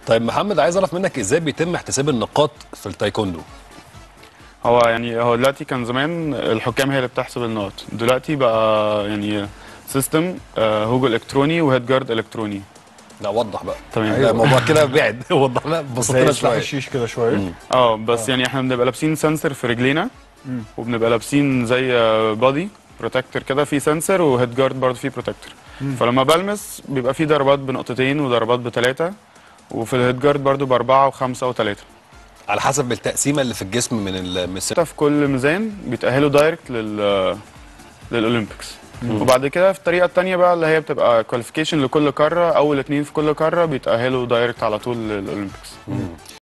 طيب محمد عايز اعرف منك ازاي بيتم احتساب النقاط في التايكوندو هو يعني هو دلوقتي كان زمان الحكام هي اللي بتحسب النقط دلوقتي بقى يعني سيستم هوجو الكتروني وهيد جارد الكتروني لا وضح بقى تمام. لا، الموضوع كده بعد وضح لنا بسط زي لنا سلاح شويه الشيش كده شويه اه بس يعني احنا بنبقى لابسين سنسور في رجلينا وبنبقى لابسين زي بادي بروتكتور كده في سنسور وهيد جارد برضه فيه بروتكتور فلما بلمس بيبقى في ضربات بنقطتين وضربات بثلاثه وفي الهيد جارد برضه باربعه وخمسه وثلاثه على حسب التقسيمه اللي في الجسم من ال- من السن ستة في كل ميزان بيتأهلوا دايركت لل للأولمبيكس وبعد كده في الطريقة التانية بقى اللي هي بتبقى كواليفيكيشن لكل قارة أول اتنين في كل قارة بيتأهلوا دايركت على طول للأولمبيكس